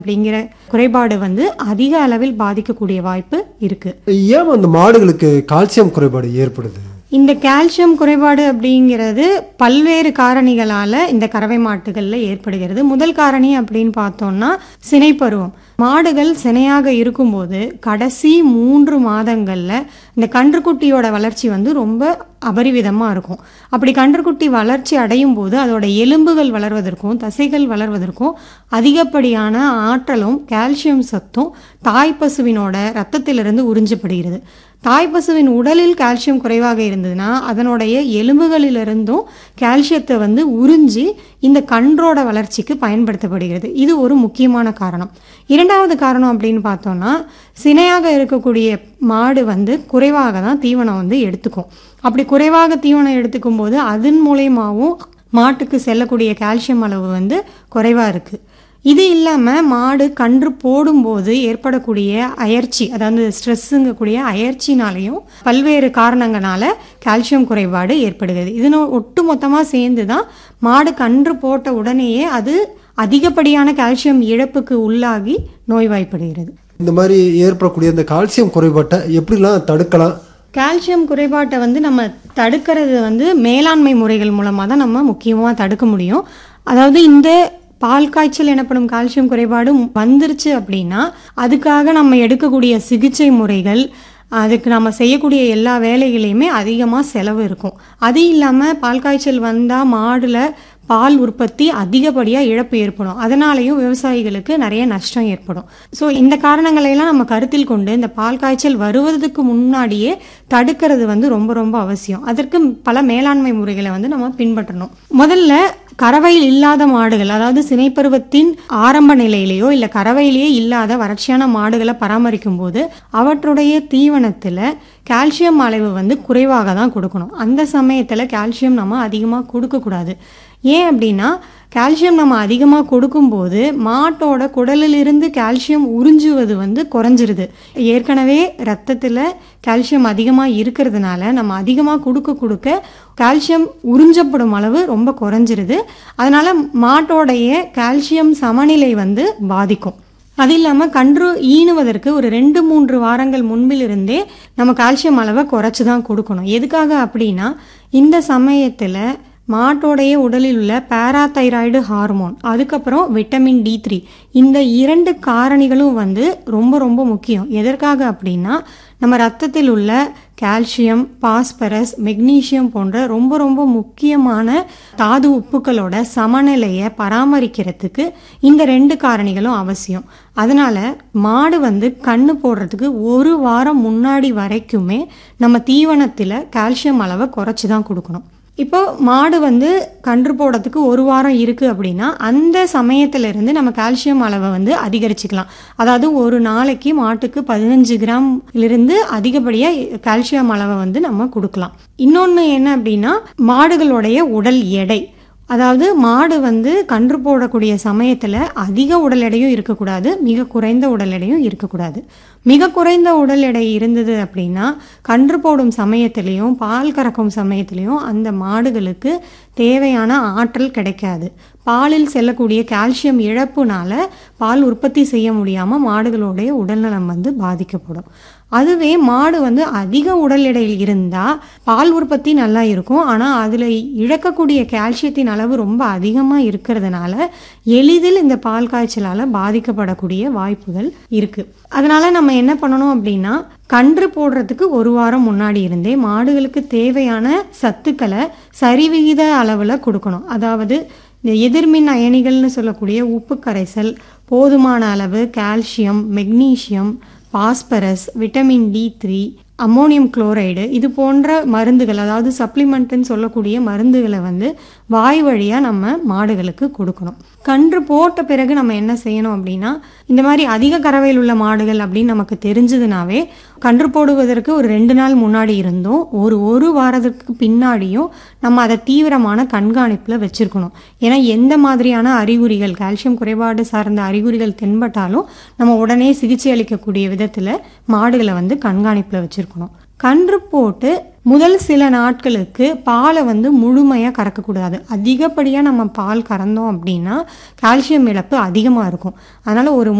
அப்படிங்கிற குறைபாடு வந்து அதிக அளவில் பாதிக்கக்கூடிய வாய்ப்பு இருக்கு ஏன் அந்த மாடுகளுக்கு கால்சியம் குறைபாடு ஏற்படுது இந்த கால்சியம் குறைபாடு அப்படிங்கிறது பல்வேறு காரணிகளால இந்த கறவை மாட்டுகள்ல ஏற்படுகிறது முதல் காரணி அப்படின்னு பார்த்தோம்னா சினைப்பருவம் மாடுகள் சினையாக இருக்கும்போது கடைசி மூன்று மாதங்கள்ல இந்த கன்றுக்குட்டியோட வளர்ச்சி வந்து ரொம்ப அபரிவிதமா இருக்கும் அப்படி கன்றுக்குட்டி வளர்ச்சி அடையும் போது அதோட எலும்புகள் வளர்வதற்கும் தசைகள் வளர்வதற்கும் அதிகப்படியான ஆற்றலும் கால்சியம் சத்தும் தாய்ப்பசுவினோட ரத்தத்திலிருந்து உறிஞ்சப்படுகிறது தாய்ப்பசுவின் உடலில் கால்சியம் குறைவாக இருந்ததுன்னா அதனுடைய எலும்புகளிலிருந்தும் கால்சியத்தை வந்து உறிஞ்சி இந்த கன்றோட வளர்ச்சிக்கு பயன்படுத்தப்படுகிறது இது ஒரு முக்கியமான காரணம் இரண்டாவது காரணம் அப்படின்னு பார்த்தோம்னா சினையாக இருக்கக்கூடிய மாடு வந்து குறைவாக தான் தீவனம் வந்து எடுத்துக்கும் அப்படி குறைவாக தீவனம் எடுத்துக்கும் போது அதன் மூலயமாவும் மாட்டுக்கு செல்லக்கூடிய கால்சியம் அளவு வந்து குறைவாக இருக்குது இது இல்லாமல் மாடு கன்று போடும்போது ஏற்படக்கூடிய அயற்சி அதாவது ஸ்ட்ரெஸ்ஸுங்கக்கூடிய அயற்சினாலையும் பல்வேறு காரணங்களால கால்சியம் குறைபாடு ஏற்படுகிறது இது ஒட்டு மொத்தமாக சேர்ந்து தான் மாடு கன்று போட்ட உடனேயே அது அதிகப்படியான கால்சியம் இழப்புக்கு உள்ளாகி நோய்வாய்ப்படுகிறது இந்த மாதிரி ஏற்படக்கூடிய இந்த கால்சியம் குறைபாட்டை எப்படிலாம் தடுக்கலாம் கால்சியம் குறைபாட்டை வந்து நம்ம தடுக்கிறது வந்து மேலாண்மை முறைகள் மூலமாக தான் நம்ம முக்கியமாக தடுக்க முடியும் அதாவது இந்த பால் காய்ச்சல் எனப்படும் கால்சியம் குறைபாடு வந்துருச்சு அப்படின்னா அதுக்காக நம்ம எடுக்கக்கூடிய சிகிச்சை முறைகள் அதுக்கு நம்ம செய்யக்கூடிய எல்லா வேலைகளையுமே அதிகமாக செலவு இருக்கும் அது இல்லாமல் பால் காய்ச்சல் வந்தால் மாடில் பால் உற்பத்தி அதிகப்படியாக இழப்பு ஏற்படும் அதனாலையும் விவசாயிகளுக்கு நிறைய நஷ்டம் ஏற்படும் ஸோ இந்த காரணங்களையெல்லாம் நம்ம கருத்தில் கொண்டு இந்த பால் காய்ச்சல் வருவதற்கு முன்னாடியே தடுக்கிறது வந்து ரொம்ப ரொம்ப அவசியம் அதற்கு பல மேலாண்மை முறைகளை வந்து நம்ம பின்பற்றணும் முதல்ல கறவையில் இல்லாத மாடுகள் அதாவது சினைப்பருவத்தின் ஆரம்ப நிலையிலேயோ இல்லை கறவையிலேயே இல்லாத வறட்சியான மாடுகளை பராமரிக்கும் போது அவற்றுடைய தீவனத்தில் கால்சியம் அளவு வந்து குறைவாக தான் கொடுக்கணும் அந்த சமயத்தில் கால்சியம் நம்ம அதிகமாக கொடுக்கக்கூடாது ஏன் அப்படின்னா கால்சியம் நம்ம அதிகமாக கொடுக்கும்போது மாட்டோட குடலிலிருந்து கால்சியம் உறிஞ்சுவது வந்து குறைஞ்சிருது ஏற்கனவே ரத்தத்தில் கால்சியம் அதிகமாக இருக்கிறதுனால நம்ம அதிகமாக கொடுக்க கொடுக்க கால்சியம் உறிஞ்சப்படும் அளவு ரொம்ப குறைஞ்சிருது அதனால மாட்டோடைய கால்சியம் சமநிலை வந்து பாதிக்கும் அது இல்லாமல் கன்று ஈனுவதற்கு ஒரு ரெண்டு மூன்று வாரங்கள் முன்பிலிருந்தே நம்ம கால்சியம் அளவை குறைச்சி தான் கொடுக்கணும் எதுக்காக அப்படின்னா இந்த சமயத்தில் மாட்டோடைய உடலில் உள்ள பேராதைராய்டு ஹார்மோன் அதுக்கப்புறம் விட்டமின் டி த்ரீ இந்த இரண்டு காரணிகளும் வந்து ரொம்ப ரொம்ப முக்கியம் எதற்காக அப்படின்னா நம்ம ரத்தத்தில் உள்ள கால்சியம் பாஸ்பரஸ் மெக்னீசியம் போன்ற ரொம்ப ரொம்ப முக்கியமான தாது உப்புக்களோட சமநிலையை பராமரிக்கிறதுக்கு இந்த ரெண்டு காரணிகளும் அவசியம் அதனால மாடு வந்து கண்ணு போடுறதுக்கு ஒரு வாரம் முன்னாடி வரைக்குமே நம்ம தீவனத்தில் கால்சியம் அளவை குறைச்சி தான் கொடுக்கணும் இப்போ மாடு வந்து கன்று போடுறதுக்கு ஒரு வாரம் இருக்குது அப்படின்னா அந்த சமயத்திலிருந்து நம்ம கால்சியம் அளவை வந்து அதிகரிச்சுக்கலாம் அதாவது ஒரு நாளைக்கு மாட்டுக்கு பதினஞ்சு கிராம்லேருந்து அதிகப்படியாக கால்சியம் அளவை வந்து நம்ம கொடுக்கலாம் இன்னொன்று என்ன அப்படின்னா மாடுகளுடைய உடல் எடை அதாவது மாடு வந்து கன்று போடக்கூடிய சமயத்தில் அதிக உடல் எடையும் இருக்கக்கூடாது மிக குறைந்த உடல் எடையும் இருக்கக்கூடாது மிக குறைந்த உடல் எடை இருந்தது அப்படின்னா கன்று போடும் சமயத்திலையும் பால் கறக்கும் சமயத்திலையும் அந்த மாடுகளுக்கு தேவையான ஆற்றல் கிடைக்காது பாலில் செல்லக்கூடிய கால்சியம் இழப்புனால பால் உற்பத்தி செய்ய முடியாமல் மாடுகளுடைய உடல்நலம் வந்து பாதிக்கப்படும் அதுவே மாடு வந்து அதிக உடல் எடையில் இருந்தால் பால் உற்பத்தி நல்லா இருக்கும் ஆனால் அதில் இழக்கக்கூடிய கால்சியத்தின் அளவு ரொம்ப அதிகமாக இருக்கிறதுனால எளிதில் இந்த பால் காய்ச்சலால் பாதிக்கப்படக்கூடிய வாய்ப்புகள் இருக்குது அதனால நம்ம என்ன பண்ணணும் அப்படின்னா கன்று போடுறதுக்கு ஒரு வாரம் முன்னாடி இருந்தே மாடுகளுக்கு தேவையான சத்துக்களை சரிவிகித அளவில் கொடுக்கணும் அதாவது இந்த எதிர்மின் அயனிகள்னு சொல்லக்கூடிய உப்பு கரைசல் போதுமான அளவு calcium magnesium phosphorus vitamin D three ammonium chloride இது போன்ற மருந்துகள் அதாவது சப்ளிமெண்ட்டுன்னு சொல்லக்கூடிய மருந்துகளை வந்து வாய் வழியாக நம்ம மாடுகளுக்கு கொடுக்கணும் கன்று போட்ட பிறகு நம்ம என்ன செய்யணும் அப்படின்னா இந்த மாதிரி அதிக கறவையில் உள்ள மாடுகள் அப்படின்னு நமக்கு தெரிஞ்சதுனாவே கன்று போடுவதற்கு ஒரு ரெண்டு நாள் முன்னாடி இருந்தும் ஒரு ஒரு வாரத்துக்கு பின்னாடியும் நம்ம அதை தீவிரமான கண்காணிப்பில் வச்சுருக்கணும் ஏன்னா எந்த மாதிரியான அறிகுறிகள் கால்சியம் குறைபாடு சார்ந்த அறிகுறிகள் தென்பட்டாலும் நம்ம உடனே சிகிச்சை அளிக்கக்கூடிய விதத்தில் மாடுகளை வந்து கண்காணிப்பில் வச்சுருக்கணும் கன்று போட்டு முதல் சில நாட்களுக்கு பாலை வந்து முழுமையாக கறக்கக்கூடாது அதிகப்படியாக நம்ம பால் கறந்தோம் அப்படின்னா கால்சியம் இழப்பு அதிகமாக இருக்கும் அதனால் ஒரு